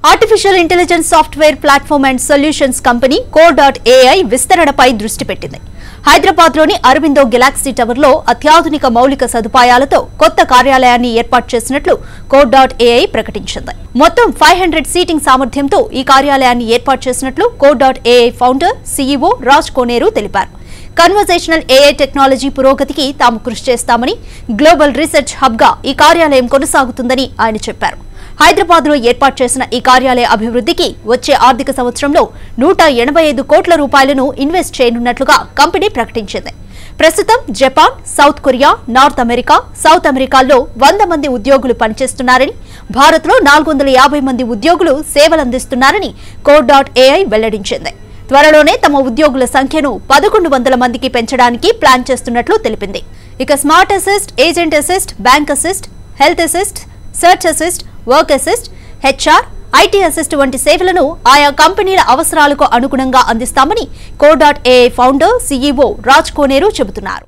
artificial intelligence software platform and solutions company Kore dot AI విస్తరణపై దృష్టి పెట్టింది హైదరాబాద్ లోని అరవిందో గెలాక్సీ టవర్ లో అత్యాధునిక మౌలిక సదుపాయాలతో కొత్త కార్యాలయాన్ని ఏర్పాటు చేసినట్లు కో డాట్ ఏఐ ప్రకటించింది మొత్తం ఫైవ్ హండ్రెడ్ సీటింగ్ సామర్థ్యంతో ఈ కార్యాలయాన్ని ఏర్పాటు చేసినట్లు Kore dot AI founder CEO Raj Koneru తెలిపారు కన్వర్జేషనల్ ఏఐ టెక్నాలజీ పురోగతికి తాము కృషి చేస్తామని గ్లోబల్ రీసెర్చ్ హబ్ గా ఈ కార్యాలయం కొనసాగుతుందని ఆయన చెప్పారు హైదరాబాద్ లో ఏర్పాటు చేసిన ఈ కార్యాలయ అభివృద్ధికి వచ్చే ఆర్థిక సంవత్సరంలో నూట ఎనభై ఐదు కోట్ల రూపాయలను ఇన్వెస్ట్ చేయనున్నట్లుగా కంపెనీ ప్రకటించింది ప్రస్తుతం Japan South Korea North America South అమెరికాల్లో వంద మంది ఉద్యోగులు పనిచేస్తున్నారని భారత్లో నాలుగు వందల యాభై మంది ఉద్యోగులు సేవలందిస్తున్నారని కోడ్ డాట్ ఏఐ వెల్లడించింది త్వరలోనే తమ ఉద్యోగుల సంఖ్యను పదకొండు వందల మందికి పెంచడానికి ప్లాన్ చేస్తున్నట్లు తెలిపింది ఇక smart assist agent assist bank assist health assist search assist work assist HR IT assist వంటి సేవలను ఆయా కంపెనీల అవసరాలకు అనుగుణంగా అందిస్తామని Kore dot AI founder CEO Raj Koneru చెబుతున్నారు